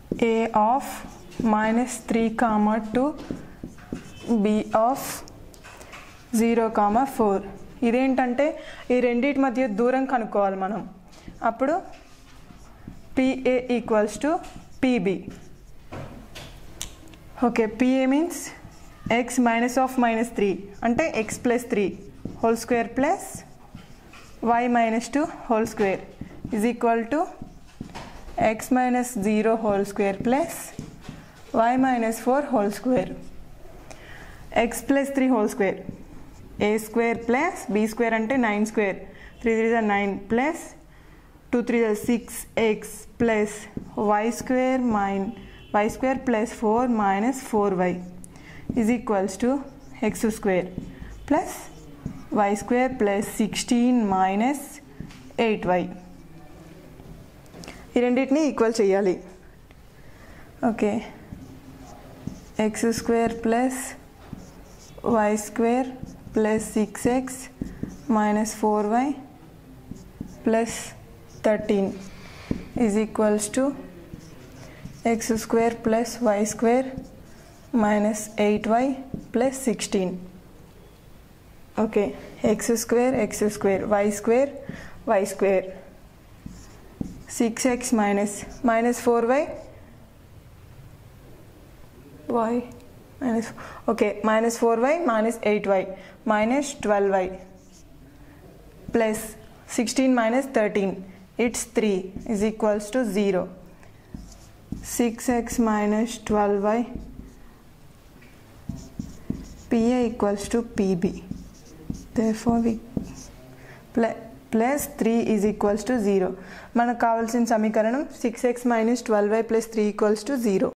A of minus three comma two B of zero comma four ఇదేంటంటే ఈ రెండింటి మధ్య దూరం కనుక్కోవాలి మనం అప్పుడు PA equals to PB okay PA means X minus of minus three అంటే X plus three whole square plus Y minus two whole square is equal to X minus zero whole square plus Y minus four whole square X plus three whole square A square plus B square అంటే nine square three three జా nine plus two three జా six X plus Y square mine Y square plus four minus four Y is equals to X square plus Y square plus sixteen minus eight Y ఈ రెండింటిని equal చేయాలి okay X square plus Y square plus six X minus four Y plus thirteen is equals to X square plus Y square minus eight Y plus sixteen okay X square X square Y square Y square six X minus minus four Y Y minus okay minus four Y minus eight Y minus twelve Y plus sixteen minus thirteen it's three is equals to zero six X minus twelve Y PA equals to PB therefore we plus three is equals to zero మనకు కావాల్సిన సమీకరణం six X minus twelve Y plus three equals to zero